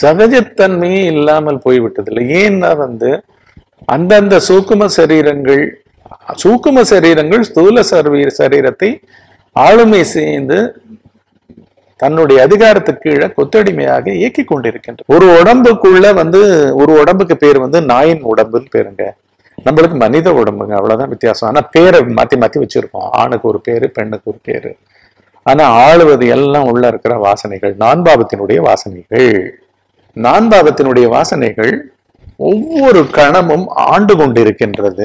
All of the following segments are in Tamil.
சகஜத்தன்மையே இல்லாமல் போய்விட்டதில்லை ஏன்னா வந்து அந்தந்த சூக்கும சரீரங்கள் சூக்கும சரீரங்கள் ஸ்தூல சரீர சரீரத்தை ஆளுமை செய்து தன்னுடைய அதிகாரத்துக்கு கீழே கொத்தடிமையாக இயக்கி கொண்டிருக்கின்ற ஒரு உடம்புக்குள்ள வந்து ஒரு உடம்புக்கு பேர் வந்து நாயின் உடம்புன்னு பேருங்க நம்மளுக்கு மனித உடம்புங்க அவ்வளவுதான் வித்தியாசம் ஆனா பேரை மாத்தி மாத்தி வச்சிருக்கோம் ஆணுக்கு ஒரு பேரு பெண்ணுக்கு ஒரு பேரு ஆனா ஆளுவது எல்லாம் உள்ள இருக்கிற வாசனைகள் நான்பாவத்தினுடைய வாசனைகள் நான்பாவத்தினுடைய வாசனைகள் ஒவ்வொரு கணமும் ஆண்டு கொண்டிருக்கின்றது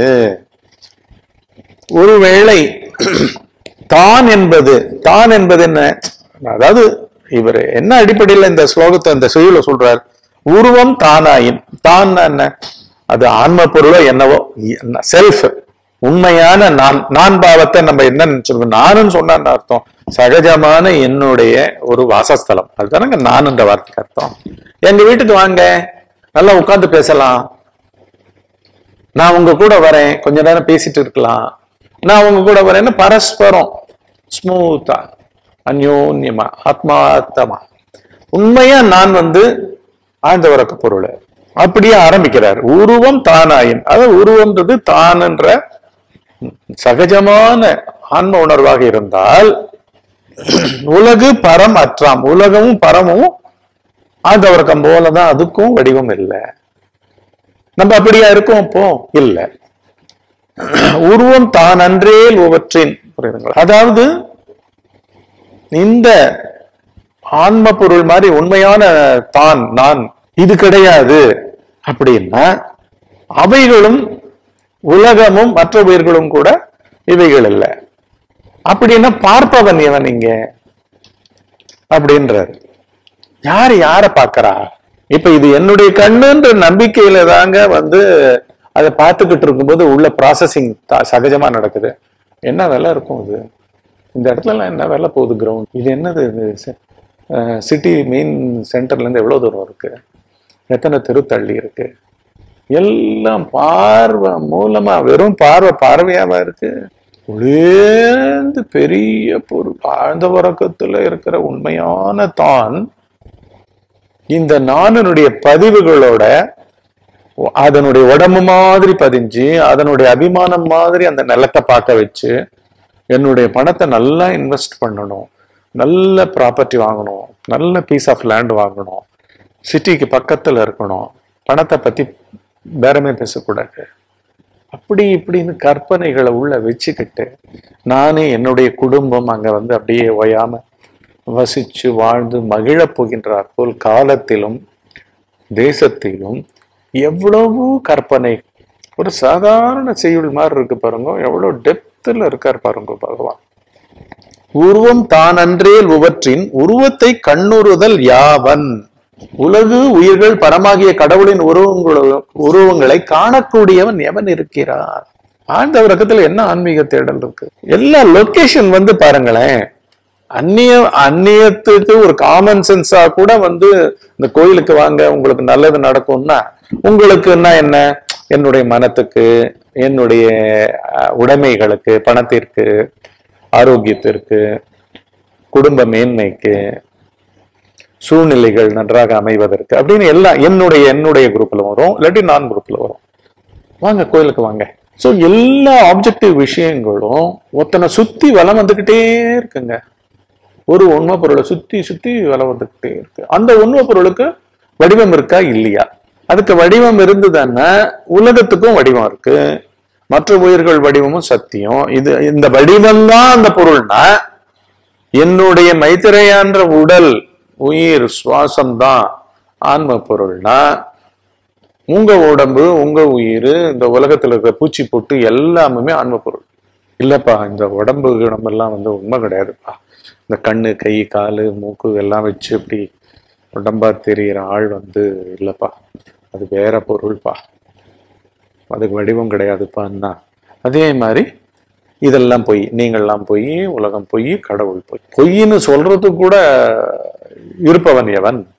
ஒருவேளை தான் என்பது தான் என்பது என்ன அதாவது இவர் என்ன அடிப்படையில் இந்த ஸ்லோகத்தை இந்த செய்யுள சொல்றார் உருவம் தானாயின் தான் என்ன அது ஆன்ம பொருளோ என்னவோ செல்ஃப் உண்மையான நான் நான் பாவத்தை நம்ம என்ன நினைச்சிருக்கோம் நானுன்னு சொன்னான்னு அர்த்தம் சகஜமான என்னுடைய ஒரு வாசஸ்தலம் அதுதானங்க நான்ன்ற வார்த்தைக்கு அர்த்தம் எங்க வீட்டுக்கு வாங்க நல்லா உட்கார்ந்து பேசலாம் நான் உங்க கூட வரேன் கொஞ்ச நேரம் பேசிட்டு இருக்கலாம் நான் உங்க கூட வரேன்னு பரஸ்பரம் ஸ்மூத்தா அந்யோன்யமா ஆத்மார்த்தமா உண்மையா நான் வந்து ஆழ்ந்த உறக்க பொருள் அப்படியே ஆரம்பிக்கிறார் உருவம் தானாயின் அதாவது உருவம்ன்றது தான்ன்ற சகஜமான ஆன்ம உணர்வாக இருந்தால் உலகு பரம் அற்றாம் உலகமும் பரமும் ஆழ்ந்த உறக்கம் போலதான் அதுக்கும் வடிவம் இல்லை நம்ம அப்படியா இருக்கோம் அப்போ இல்ல உருவம் தான் அன்றேல் உவற்றின் புரியுதுங்களா அதாவது இந்த ஆன்ம பொருள் மாதிரி உண்மையான தான் நான் இது கிடையாது அப்படின்னா அவைகளும் உலகமும் மற்ற உயிர்களும் கூட இவைகள் இல்லை அப்படின்னா பார்ப்பவன் எவன் இங்க அப்படின்றார் யார் யார பாக்குறா இப்ப இது என்னுடைய கண்ணுன்ற நம்பிக்கையில தாங்க வந்து அதை பார்த்துக்கிட்டு இருக்கும்போது உள்ள ப்ராசஸிங் சகஜமா நடக்குது என்ன வேலை இருக்கும் இது இந்த இடத்துல எல்லாம் என்ன வேலை போகுது கிரவுண்ட் இது என்னது இது சிட்டி மெயின் சென்டர்ல இருந்து எவ்வளவு தூரம் இருக்கு எத்தனை தெரு தள்ளி இருக்கு எல்லாம் பார்வை மூலமா வெறும் பார்வை பார்வையாவா இருக்கு உளேந்து பெரிய பொருள் ஆழ்ந்த உறக்கத்துல இருக்கிற உண்மையான தான் இந்த நானனுடைய பதிவுகளோட அதனுடைய உடம்பு மாதிரி பதிஞ்சு அதனுடைய அபிமானம் மாதிரி அந்த நிலத்தை பார்க்க வச்சு என்னுடைய பணத்தை நல்லா இன்வெஸ்ட் பண்ணணும் நல்ல ப்ராப்பர்ட்டி வாங்கணும் நல்ல பீஸ் ஆஃப் லேண்ட் வாங்கணும் சிட்டிக்கு பக்கத்துல இருக்கணும் பணத்தை பத்தி பேரமே பேசக்கூடாது அப்படி இப்படின்னு கற்பனைகளை உள்ள வச்சுக்கிட்டு நானே என்னுடைய குடும்பம் அங்க வந்து அப்படியே ஓயாம வசிச்சு வாழ்ந்து மகிழப் போகின்றார் போல் காலத்திலும் தேசத்திலும் எவ்வளவோ கற்பனை ஒரு சாதாரண செய்யுள் மாதிரி இருக்கு பாருங்க எவ்வளவு டெப்த்ல இருக்கார் பாருங்க பகவான் உருவம் தான் அன்றேல் உவற்றின் உருவத்தை கண்ணுறுதல் யாவன் உலகு உயிர்கள் பரமாகிய கடவுளின் உருவங்கள உருவங்களை காணக்கூடியவன் எவன் இருக்கிறார் ஆழ்ந்த உறக்கத்துல என்ன ஆன்மீக தேடல் இருக்கு எல்லா லொகேஷன் வந்து பாருங்களேன் அந்நிய அந்நியத்துக்கு ஒரு காமன் சென்ஸா கூட வந்து இந்த கோயிலுக்கு வாங்க உங்களுக்கு நல்லது நடக்கும்னா உங்களுக்குன்னா என்ன என்னுடைய மனத்துக்கு என்னுடைய அஹ், உடைமைகளுக்கு பணத்திற்கு ஆரோக்கியத்திற்கு குடும்ப மேன்மைக்கு சூழ்நிலைகள் நன்றாக அமைவதற்கு அப்படின்னு எல்லாம் என்னுடைய என்னுடைய குரூப்ல வரும் இல்லாட்டி நான் குரூப்ல வரும் வாங்க கோயிலுக்கு வாங்க ஸோ எல்லா ஆப்ஜெக்டிவ் விஷயங்களும் ஒருத்தனை சுத்தி வலம் வந்துகிட்டே இருக்குங்க ஒரு உண்மை பொருளை சுத்தி சுத்தி வலம் வந்துகிட்டே இருக்கு அந்த உண்மை பொருளுக்கு வடிவம் இருக்கா இல்லையா அதுக்கு வடிவம் இருந்ததுன்னா உலகத்துக்கும் வடிவம் இருக்கு மற்ற உயிர்கள் வடிவமும் சத்தியம் இது இந்த வடிவம் தான் அந்த பொருள்னா என்னுடைய மைத்திரையான்ற உடல் உயிர் சுவாசம் தான் ஆன்ம பொருள்னா உங்க உடம்பு உங்க உயிர் இந்த உலகத்துல இருக்கிற பூச்சி பொட்டு எல்லாமே ஆன்ம பொருள் இல்லப்பா இந்த உடம்பு எல்லாம் வந்து உண்மை கிடையாதுப்பா இந்த கண்ணு கை காலு மூக்கு எல்லாம் வச்சு இப்படி உடம்பா தெரியிற ஆள் வந்து இல்லப்பா அது வேற பொருள்பா அதுக்கு வடிவம் கிடையாதுப்பான்னா அதே மாதிரி இதெல்லாம் பொய் நீங்கள்லாம் பொய் உலகம் பொய் கடவுள் பொய் பொய்ன்னு சொல்றது கூட இருப்பவன் எவன்